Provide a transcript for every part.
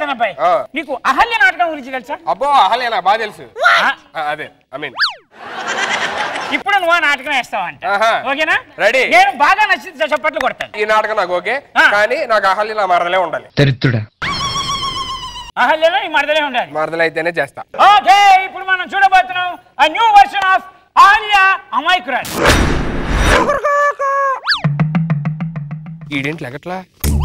చెప్తాను అబ్బాయి ఆ. నీకు అహల్య నాటకం గురించి తెలుసా అబ్బో అహలే నాకు బాగా తెలుసు ఆ, ఆ, అదే ఐ మీన్ ఇప్పుడు నువ్వు ఆ నాటకం వేస్తావంట ఆహా. ఓకేనా Ready. నేను బాగా నచ్చింది చప్పట్లు కొడతాను ఈ నాటకం నాకు ఓకే ఆ. కానీ నాకు అహల్య నా మరదలే ఉండాలి దరిద్రుడా అహల్యలో ఈ మరదలే ఉండాలి మరదలు అయితేనే చేస్తా ఓకే ఇప్పుడు మనం చూడబోతున్నాం ఆ న్యూ వర్షన్ ఆఫ్ ఆలియా అమాయకురాలు ఈడేంటి లెగట్లా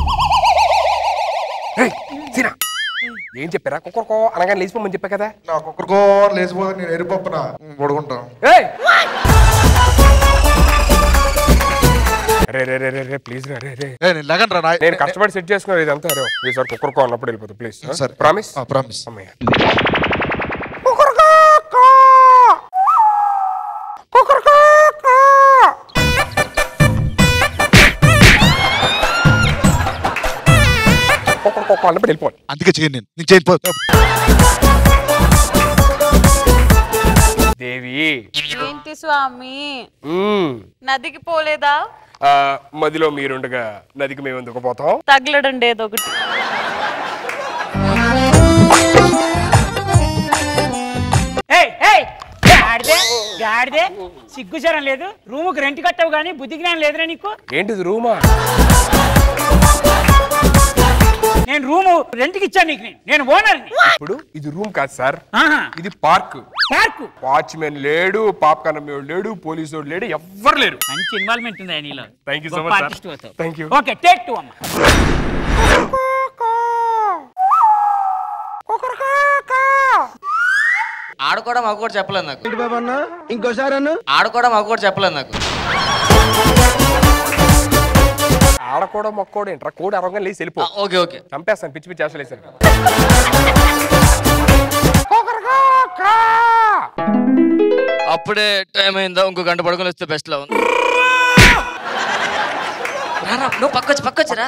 ఏయ్, సీనా ఏం చెప్పారా కుక్కరుకో అనగానే లేచిపోమని చెప్పా కదా నాకు ఒక్కరికో లేచిపోతే నేను ఎరిపప్పున పడుకుంటాను ఏయ్ రే రే రే రే రే ప్లీజ్ రా రే రే ఏ నేను లెగన్ రా నేను కష్టపడి సెట్ చేసుకున్నాను ఇదంతా రే ప్లీజ్ సార్ కుక్కరుకో అన్నప్పుడు వెళ్ళిపోతా ప్లీజ్ సరే ప్రామిస్ ప్రామిస్ అమ్మయ్య కుక్కరుకో అన్నప్పుడు వెళ్ళిపోవాలి అందుకే చేయను నేను నేను చేయను పో. దేవి ఏంటి స్వామి మ్మ్. నదికి పోలేదా ఆ, మదిలో మీరుండగా నదికి మేము ఎందుకు పోతాం తగలడండి ఏదో ఒకటి ఏయ్ ఏయ్ గాడిదే గాడిదే సిగ్గుచరం లేదు రూముకి రెంట్ కట్టవు కానీ బుద్ధి జ్ఞానం లేదురా నీకు ఏంటిది రూమా నేను రూము రెంట్కి ఇచ్చాను నీకు నేను. నేను ఓనర్ని ఇప్పుడు ఇది రూమ్ కాదు సార్ ఆహా. ఇది పార్క్ పార్కు వాచ్మెన్ లేడు పాప్కార్న్ అమ్మేవాడు లేడు పోలీసు వాడు లేడు ఎవ్వరు లేరు మంచి ఇన్వాల్వ్మెంట్ ఉంది నీలో Thank you so గొప్ప much, sir. artist అవుతావు. Thank you. Okay take two అమ్మ ఆడుకోవడం మాకు కూడా చెప్పలేదు నాకు ఇంకోసారి ఆడుకోవడం మాకు కూడా చెప్పలేదు నాకు ఆడకూడదు మొక్కోడు ఏంట్రా కోడి అరవగా లేచి వెళ్ళిపో ఆ, ఓకే ఓకే చంపేస్తాను పిచ్చి పిచ్చి అసలు వేసాను అప్పుడే టైం అయిందా ఇంకో గంట పడుకొని వస్తే బెస్ట్ లా ఉంది రారా, నువ్వు పక్కొచ్చి పక్కొచ్చిరా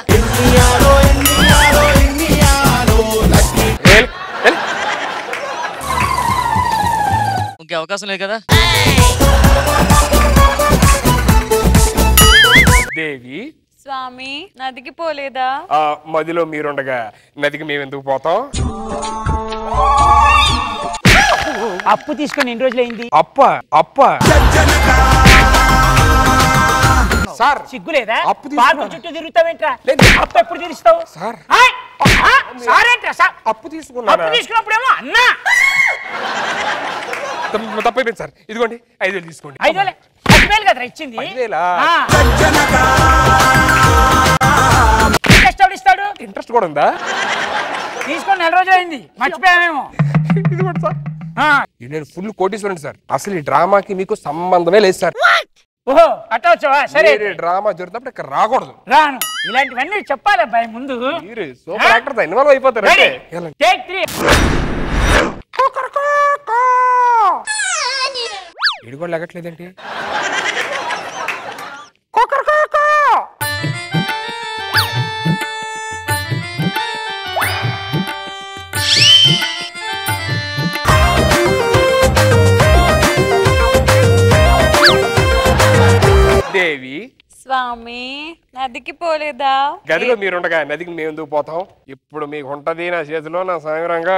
ఇంకే అవకాశం లేదు కదా దేవి స్వామి నదికి పోలేదా ఆ మదిలో మీరుండగా నదికి మేము ఎందుకు పోతాం అప్పు తీసుకొని ఎన్ని రోజులు అయింది అప్ప అప్ప సార్ సిగ్గు లేదా అప్పు తీసుకున్నాను. పార్కు చుట్టూ తిరుగుతావేంట్రా లేదు. అప్పు ఎప్పుడు తీరుస్తావు సార్. ఆయ్! ఆ! సార్ ఏంట్రా సార్ అప్పు తీసుకున్నారా అప్పు తీసుకున్నప్పుడేమో అన్నా తప్ప- తప్పైపోయింది సార్ ఇదిగోండి ఐదు వేలు తీసుకోండి ఐదు వేలే ఐదు వేలు కదరా ఇచ్చింది పదివేలా? ఆ. ఇంట్రెస్ట్ ఎవడు ఇస్తాడు ఇంట్రెస్ట్ కూడా ఉందా తీసుకొని నెల రోజులు అయింది మర్చిపోయామేమో ఇది కూడా సార్ ఆ. ఇది నేను ఫుల్ కోటీశ్వరుని సార్ అసలు ఈ డ్రామాకి మీకు సంబంధమే లేదు సార్ ఓహో అట్ట వచ్చావా సరే మీరు ఈ డ్రామా జరుగుతున్నప్పుడు ఇక్కడ రాకూడదు రాను ఇలాంటివన్నీ చెప్పాలి అబ్బాయి ముందు మీరు సూపర్ యాక్టర్ ఇన్వాల్వ్ అయిపోతారు Ready? అంటే వెళ్ళండి. Take three. ఈడు కూడా లెగట్లేదేంటి దేవి స్వామి నదికి పోలేదా గదిలో మీరుండగా నదికి మేము ఎందుకు పోతాం ఇప్పుడు మీకు ఉంటది నా చేతిలో నా సాగరంగా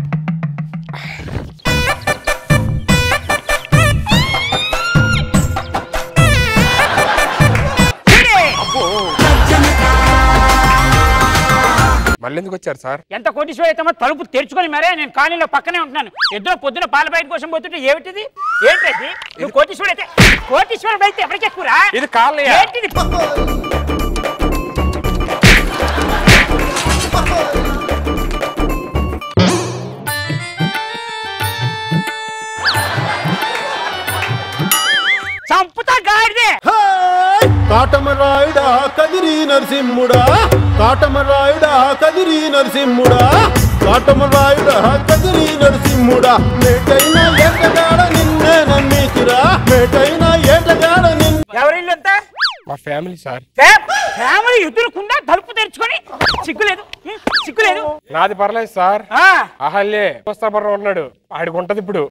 మళ్ళీ ఎందుకు వచ్చారు సార్ ఎంత కోటీశ్వర అయితే మాత్రం తలుపు తెరుచుకొని మరే నేను కాలనీలో పక్కనే ఉంటున్నాను ఎద్దున పొద్దున పాల బయట కోసం పోతుంటే ఏమిటిది ఏంటది నువ్వు కోటీశ్వరుడు అయితే కోటీశ్వరుడు అయితే ఎవరికి ఎక్కువరా ఇది కాలనీ ఏంటిది చంపుతా గాడిదే కాటమరాయుడా కదిరి నరసింహుడా కాటమరాయుడా కదిరి నరసింహుడా కాటమరాయుడా కదిరి నరసింహుడా మేటైన ఏటగాడ నిన్నే నమ్మితిరా మేటైన ఏటగాడ నిన్నే ఎవరిల్లంతా మా ఫ్యామిలీ సార్ ఫ్యామిలీ ఎదురుకుండా తలుపు తెరుచుకొని సిగ్గులేదు హ్మ్, సిగ్గులేదు నాది పర్లేదు సార్ ఆ, అహల్యే వస్తాపర్రం ఉన్నాడు ఆడికి ఉంటది ఇప్పుడు